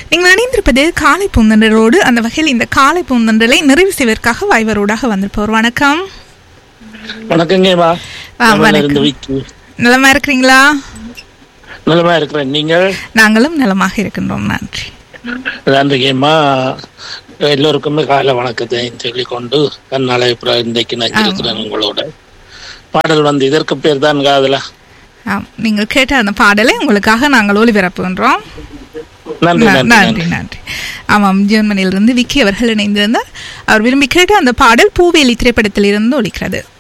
நீங்கள் இணைந்திருப்பது காலை பூந்தன்றலோடு அந்த வகையில் இந்த காலை பூந்தன்றலை நிறைவு செய்வதற்காக வாய்வரோடாக வந்திருப்பவர் வணக்கம் வணக்கங்கம்மா ஆ, நம்மள வணக்கம். இருந்து விக்கி நலமா இருக்கிறீங்களா நலமா இருக்கிறேன் நீங்கள் நாங்களும் நலமாக இருக்கின்றோம் நன்றி நன்றிங்கம்மா எல்லோருக்குமே காலை வணக்கத்தை சொல்லிக்கொண்டு கண்ணாலை இன்றைக்கு நான் இருக்கிறேன் உங்களோட பாடல் வந்து இதற்கு பேர் தான் காதலா ஆம் நீங்கள் கேட்ட அந்த பாடலை உங்களுக்காக நாங்கள் ஒளிபரப்புகின்றோம் நன்றி ந- நன்றி நன்றி நன்றி நன்றி ஆமாம் ஜெர்மனியிலிருந்து விக்கி அவர்கள் இணைந்திருந்தார் அவர் விரும்பி கேட்ட அந்த பாடல் பூவேலி திரைப்படத்தில் இருந்து ஒலிக்கிறது